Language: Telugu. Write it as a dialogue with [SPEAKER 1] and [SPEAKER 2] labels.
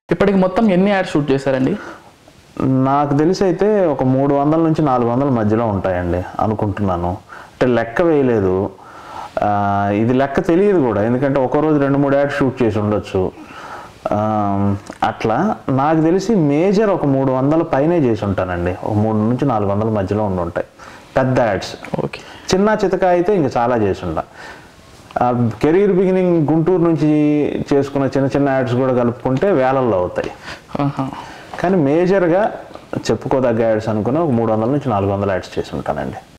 [SPEAKER 1] ఇప్పటికి మొత్తం ఎన్ని యాడ్స్ షూట్ చేశారండి
[SPEAKER 2] నాకు తెలిసి అయితే ఒక మూడు వందల నుంచి నాలుగు వందల మధ్యలో ఉంటాయండి అనుకుంటున్నాను అంటే లెక్క వేయలేదు ఆ, ఇది లెక్క తెలియదు కూడా ఎందుకంటే ఒక రోజు రెండు మూడు యాడ్స్ షూట్ చేసి ఉండొచ్చు ఆ, అట్లా నాకు తెలిసి మేజర్ ఒక మూడు వందల పైనే చేసి ఉంటానండి ఒక మూడు నుంచి నాలుగు వందల మధ్యలో ఉండి ఉంటాయి పెద్ద యాడ్స్
[SPEAKER 1] ఓకే
[SPEAKER 2] చిన్న చితక అయితే ఇంకా చాలా చేసి ఉంటా కెరీర్ బిగినింగ్ గుంటూరు నుంచి చేసుకున్న చిన్న చిన్న యాడ్స్ కూడా కలుపుకుంటే వేలల్లో అవుతాయి
[SPEAKER 1] ఆహా.
[SPEAKER 2] కానీ మేజర్గా చెప్పుకోదగ్గ యాడ్స్ అనుకుని ఒక మూడు వందల నుంచి నాలుగు వందల యాడ్స్ చేసి ఉంటానండి